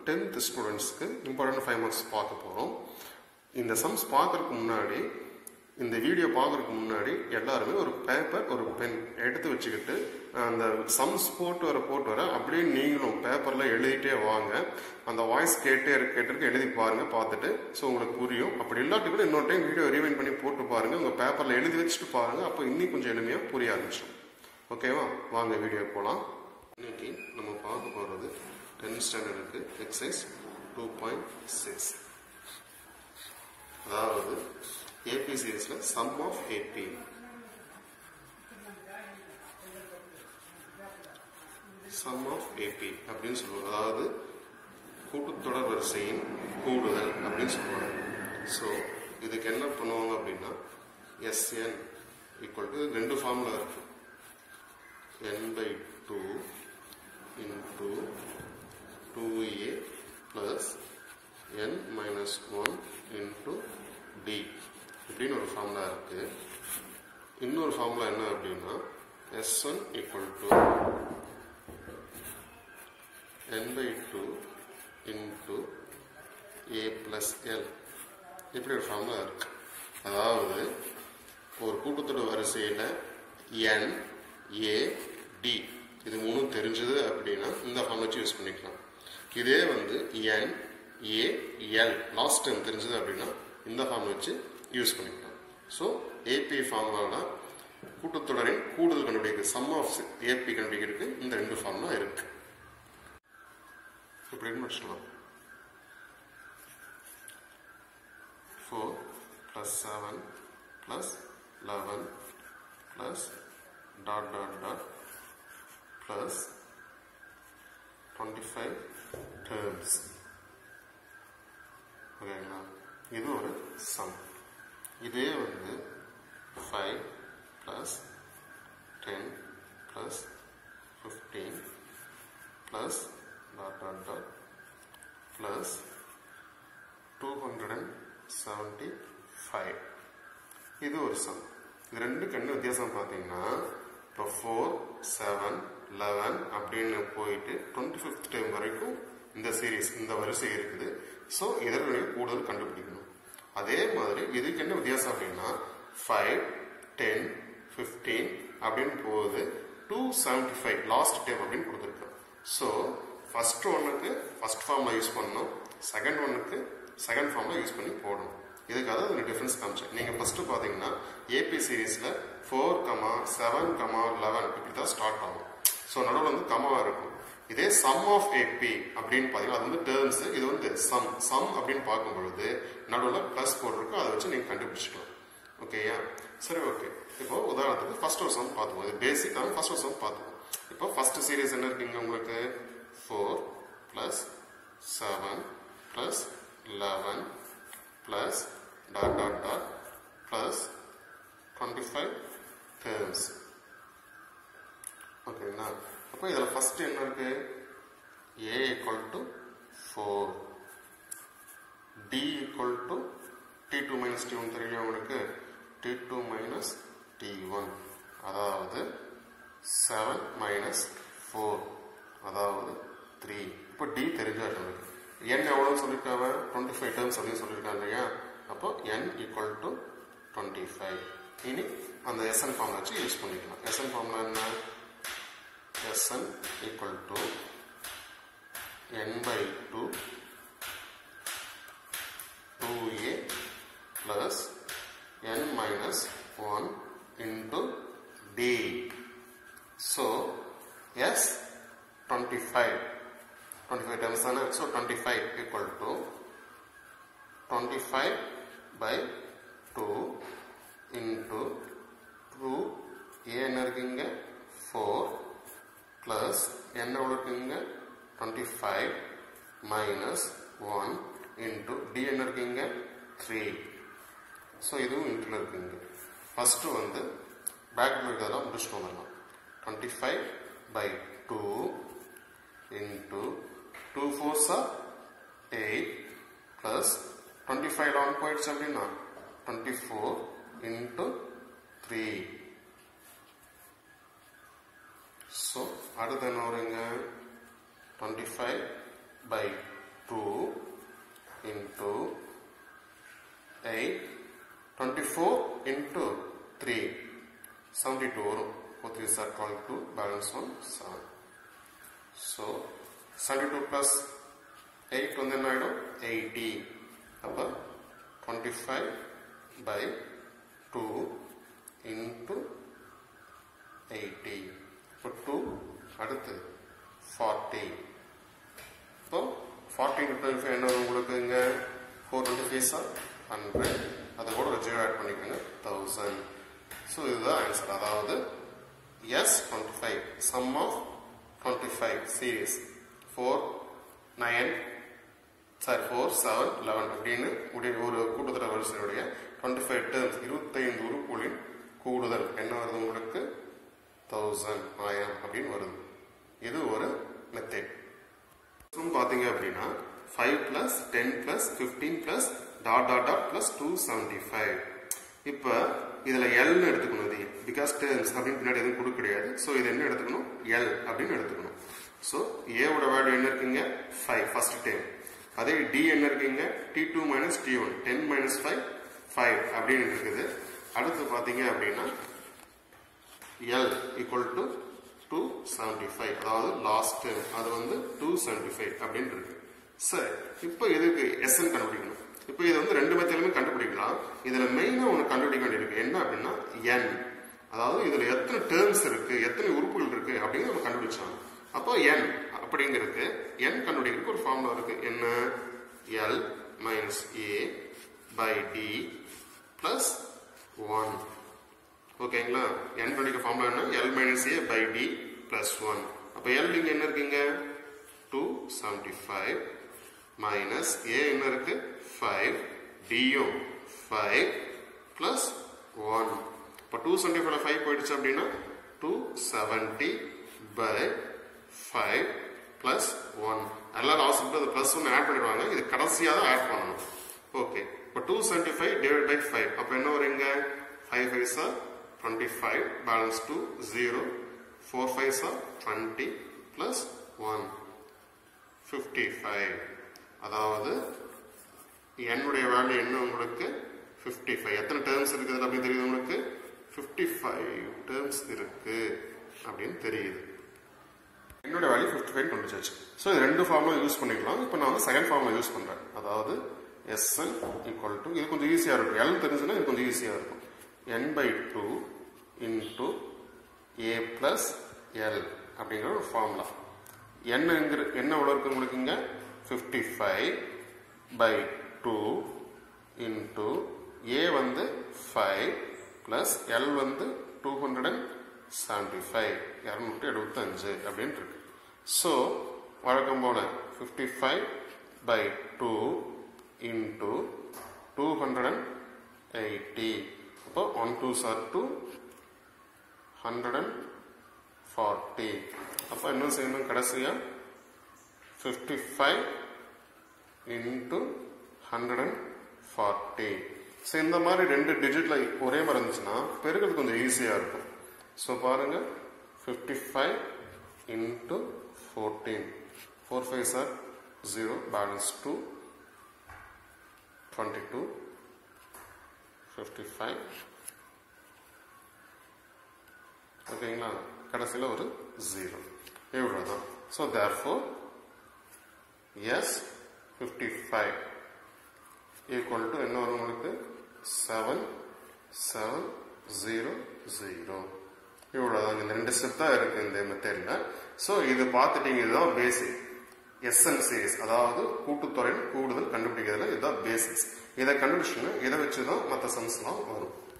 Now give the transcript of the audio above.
Tenth ஸ்டூடெண்ட்ஸ்க்கு important five marks பார்க்க போகிறோம் இந்த சம்ஸ் பார்க்கறதுக்கு முன்னாடி இந்த வீடியோ பார்க்கறதுக்கு முன்னாடி எல்லாருமே ஒரு பேப்பர் ஒரு பென் எடுத்து வச்சுக்கிட்டு அந்த சம்ஸ் போட்டு வர போட்டு வர அப்படியே நீங்களும் பேப்பரில் எழுதிட்டே வாங்க அந்த வாய்ஸ் கேட்டே இருக்கு கேட்டிருக்கு எழுதி பாருங்க பார்த்துட்டு ஸோ உங்களுக்கு புரியும் அப்படி இல்லாட்டி கூட இன்னொரு டைம் வீடியோ ரீவைண்ட் பண்ணி போட்டு பாருங்க உங்கள் பேப்பரில் எழுதி வச்சுட்டு பாருங்க அப்போ இன்னும் கொஞ்சம் எளிமையாக புரிய ஆரம்பிச்சிடும் ஓகேவா வாங்க வீடியோ போகலாம் இன்னைக்கு நம்ம பார்க்க போகிறது டென்த் ஸ்டாண்டர்டுக்கு எக்ஸசைஸ் டூ பாயிண்ட் சிக்ஸ் அதாவது ஏபி சீரீஸ்ல sum of AP sum of AP அப்படின்னு சொல்லுவாங்க அதாவது கூட்டுத்தொடர் வரிசையின் கூடுதல் அப்படின்னு சொல்லுவாங்க ஸோ இதுக்கு என்ன பண்ணுவாங்க அப்படின்னா எஸ்என் ஈக்குவல் டு ரெண்டு ஃபார்முலா இருக்கு N by two into two A plus N minus one into D இப்படின்னு ஒரு ஃபார்முலா இருக்கு இன்னொரு ஃபார்முலா என்ன அப்படின்னா S one equal to N by two into A plus L இப்படி ஒரு ஃபார்முலா இருக்கு அதாவது ஒரு கூட்டத்தொடர் வரிசையில் என் ஏ டி இது மூணும் தெரிஞ்சது அப்படின்னா இந்த ஃபார்ம் வச்சு யூஸ் பண்ணிக்கலாம் இதே வந்து N A L last time தெரிஞ்சது அப்படின்னா இந்த ஃபார்ம் வச்சு யூஸ் பண்ணிக்கலாம் ஸோ ஏபி ஃபார்முலானா கூட்டத்தொடரின் கூடுதல் கண்டுபிடிக்க சம் ஆஃப் ஏபி கண்டுபிடிக்கிறதுக்கு இந்த ரெண்டு ஃபார்முலா இருக்கு இப்படின்னு முடிச்சிடலாம் four plus seven plus eleven plus dot dot dot plus twenty five terms ஓகேங்களா இது ஒரு சம் இதே வந்து five plus ten plus fifteen plus dot dot dot plus two hundred and seventy five இது ஒரு சம் இது ரெண்டுக்கு என்ன வித்தியாசம் பார்த்தீங்கன்னா இப்போ ஃபோர் செவன் லெவன் அப்படின்னு போயிட்டு டுவெண்ட்டி ஃபிஃப்த் டைம் வரைக்கும் இந்த சீரீஸ் இந்த வரிசை இருக்குது ஸோ இதனுடைய கூடுதல் கண்டுபிடிக்கணும் அதே மாதிரி இதுக்கு என்ன வித்தியாசம் அப்படின்னா ஃபைவ் டென் ஃபிஃப்டீன் அப்படின்னு போகுது two seventy five last time அப்படின்னு கொடுத்துருக்கோம் ஸோ ஃபர்ஸ்ட் ஒன்றுக்கு ஃபர்ஸ்ட் ஃபார்மில் யூஸ் பண்ணணும் செகண்ட் ஒன்றுக்கு செகண்ட் ஃபார்மில் யூஸ் பண்ணி போடணும் இதுக்காக ஒரு டிஃபரன்ஸ் காமிச்சேன் நீங்கள் ஃபஸ்ட்டு பார்த்தீங்கன்னா ஏபி சீரீஸில் four comma seven comma eleven இப்படி தான் ஸ்டார்ட் ஆகும் ஸோ நடுவில் வந்து கமாவாக இருக்கும் இதே சம் ஆஃப் ஏபி அப்படின்னு பார்த்தீங்கன்னா அது வந்து டேர்ம்ஸ் இது வந்து சம் சம் அப்படின்னு பார்க்கும் பொழுது நடுவில் ப்ளஸ் போட்டிருக்கும் அதை வச்சு நீங்கள் கண்டுபிடிச்சிக்கலாம் ஓகேயா சரி ஓகே இப்போ உதாரணத்துக்கு ஃபர்ஸ்ட் ஒரு சம் பார்த்துக்கோம் இது பேசிக்கான ஃபர்ஸ்ட் ஒரு சம் பார்த்துக்கோம் இப்போ ஃபர்ஸ்ட் சீரீஸ் என்ன இருக்குங்க உங்களுக்கு four plus seven plus eleven plus dot dot dot plus twenty five terms ஓகேங்களா அப்போ இதில் ஃபர்ஸ்ட் என்ன இருக்கு A equal to four D equal to D two minus D one தெரியும் உங்களுக்கு D two minus D one அதாவது seven minus four அதாவது three இப்போ டி தெரிஞ்சா இருக்கு என் எவ்வளோன்னு சொல்லியிருக்காங்க டுவெண்ட்டி ஃபைவ் டேர்ம்ஸ் அப்படின்னு சொல்லியிருக்காங்க இல்லையா அப்போ N equal to twenty five இனி அந்த எஸ்என் ஃபார்ம் வச்சு யூஸ் பண்ணிக்கலாம் எஸ்என் ஃபார்ம்ல என்ன Sn equal to n by 2 2a plus n minus 1 into d. So S 25 25 times தானே so 25 equal to 25 by 2 into 2 a என்ன இருக்குங்க 4 plus n எவ்வளோ இருக்குங்க twenty five minus one into D என்ன இருக்குங்க த்ரீ ஸோ இதுவும் இன்ட்டில் இருக்குங்க ஃபஸ்ட்டு வந்து பேக் இருக்கிறதெல்லாம் முடிச்சுட்டு வந்துடலாம் twenty five by two into two ஃபோர்ஸா எயிட் ப்ளஸ் டுவெண்ட்டி ஃபைவ் ஆன் போயிடுச்சு அப்படின்னா twenty four into three so அடுத்து என்ன வருங்க twenty five by two into eight twenty four into three seventy two வரும் ஃபோர் த்ரீ சார் twelve two balance one seven so seventy two plus eight வந்து என்ன ஆகிடும் எயிட்டி அப்போ twenty five by two into eighty இப்போ two அடுத்து forty இப்போ forty into twenty five என்ன வரும் உங்களுக்கு இங்கே ஃபோர் டுவெண்ட்டி ஃபைவ் சார் ஹண்ட்ரட் அதை கூட ஒரு ஜீரோ ஆட் பண்ணிக்கோங்க தௌசண்ட் ஸோ இதுதான் ஆன்சர் அதாவது S twenty five sum of twenty five series four nine sorry four seven eleven அப்படின்னு உடைய ஒரு கூட்டுத்தர வரிசையுடைய டுவெண்ட்டி ஃபைவ் டேர்ம்ஸ் இருபத்தைந்து உறுப்புகளின் கூடுதல் என்ன வருது உங்களுக்கு தௌசண்ட் ஆயிரம் அப்படின்னு வருது இது ஒரு மெத்தட் பார்த்தீங்க அப்படின்னா five plus ten plus fifteen plus dot dot dot plus two seventy five இப்போ இதில் எல்னு எடுத்துக்கணும் இது பிகாஸ் டேர்ம்ஸ் அப்படின்னு பின்னாடி எதுவும் கொடுக்க கிடையாது ஸோ இது என்ன எடுத்துக்கணும் எல் அப்படின்னு எடுத்துக்கணும் ஸோ ஏவோட வேல்யூ என்ன இருக்குங்க ஃபைவ் ஃபர்ஸ்ட் டேர்ம் அதே டி என்ன இருக்குங்க D two minus D one ten minus five five அப்படின்னு இருக்குது அடுத்து பார்த்தீங்க அப்படின்னா L equal to two seventy five அதாவது லாஸ்ட் டேர்ம் அது வந்து டூ செவன்டி ஃபைவ் அப்படின்னு இருக்கு சரி இப்போ இதுக்கு எஸ்என் கண்டுபிடிக்கணும் இப்போ இது வந்து ரெண்டு மெத்தலுமே கண்டுபிடிக்கலாம் இதுல மெயினா ஒன்று கண்டுபிடிக்க வேண்டியிருக்கு என்ன அப்படின்னா என் அதாவது இதுல எத்தனை டேர்ம்ஸ் இருக்கு எத்தனை உறுப்புகள் இருக்கு அப்படின்னு நம்ம கண்டுபிடிச்சாங்க அப்போ என் அப்படிங்கிறதுக்கு என் கண்டுபிடிக்கிறதுக்கு ஒரு ஃபார்முலா இருக்கு என்ன L minus A by D plus one ஓகேங்களா என் கண்டுபிடிக்க ஃபார்முலா என்ன L minus A by D plus one அப்போ எல் இங்க என்ன இருக்குங்க two seventy five minus A என்ன இருக்கு ஃபைவ் டியும் ஃபைவ் பிளஸ் ஒன் இப்போ டூ செவன்டி ஃபைவ்ல ஃபைவ் போயிடுச்சு அப்படின்னா two seventy by five plus one எல்லாம் லாஸ்ட் அந்த பிளஸ் ஒன் ஆட் பண்ணிடுவாங்க இது கடைசியாக தான் ஆட் பண்ணணும் ஓகே இப்போ two seventy five divide by five அப்போ என்ன வருங்க ஃபைவ் ஃபைவ் சார் twenty five balance two zero four five சார் twenty plus one fifty five அதாவது என்னுடைய வேல்யூ என்ன உங்களுக்கு ஃபிஃப்டி ஃபைவ் எத்தனை டேர்ம்ஸ் இருக்குது அப்படின்னு தெரியுது உங்களுக்கு ஃபிஃப்டி ஃபைவ் டேர்ம்ஸ் இருக்கு அப்படின்னு தெரியுது என்னோட வேல்யூ ஃபிஃப்டி ஃபைவ் கண்டுச்சாச்சு ஸோ இது ரெண்டு ஃபார்முலா யூஸ் பண்ணிக்கலாம் இப்போ நான் வந்து செகண்ட் ஃபார்முலா யூஸ் பண்ணுறேன் அதாவது எஸ்எல் ஈக்குவல் டு இது கொஞ்சம் ஈஸியாக இருக்கும் எல் தெரிஞ்சுன்னா இது கொஞ்சம் ஈஸியாக இருக்கும் N by two into A plus L அப்படிங்கிற ஒரு ஃபார்முலா என்னங்கிற என்ன எவ்வளோ இருக்கு உங்களுக்கு இங்கே fifty five by two into A வந்து ஃபைவ் ப்ளஸ் எல் வந்து two hundred and seventy five இரநூற்றி எழுபத்தஞ்சு அப்படின்னு இருக்கு ஸோ வழக்கம் போல fifty five by two into two hundred and eighty அப்போ ஒன் டூ சார் டூ ஹண்ட்ரட் அண்ட் ஃபார்ட்டி அப்போ என்ன செய்யணும் கடைசியாக fifty five into hundred and forty so இந்த மாதிரி ரெண்டு டிஜிட்ல ஒரே மாதிரி இருந்துச்சுன்னா பெருக்கிறது கொஞ்சம் ஈஸியாக இருக்கும் ஸோ பாருங்க fifty five into fourteen four five சார் zero balance two twenty two fifty five ஓகேங்களா கடைசியில் ஒரு ஜீரோ இவ்வளோ தான் so therefore S fifty five equal to என்ன வரும் உங்களுக்கு செவன் செவன் ஜீரோ ஜீரோ இவ்வளோதான் இந்த ரெண்டு ஸ்டெப் தான் இருக்கு இந்த மெத்தடில் ஸோ இது பார்த்துட்டீங்க இதுதான் பேசிக் எஸ்என் சீரிஸ் அதாவது கூட்டுத்தொகையின் கூடுதல் கண்டுபிடிக்கிறதுல இதுதான் பேசிக்ஸ் இதை கண்டுபிடிச்சுன்னா இதை வச்சு தான் மற்ற சம்ஸ்லாம் வரும்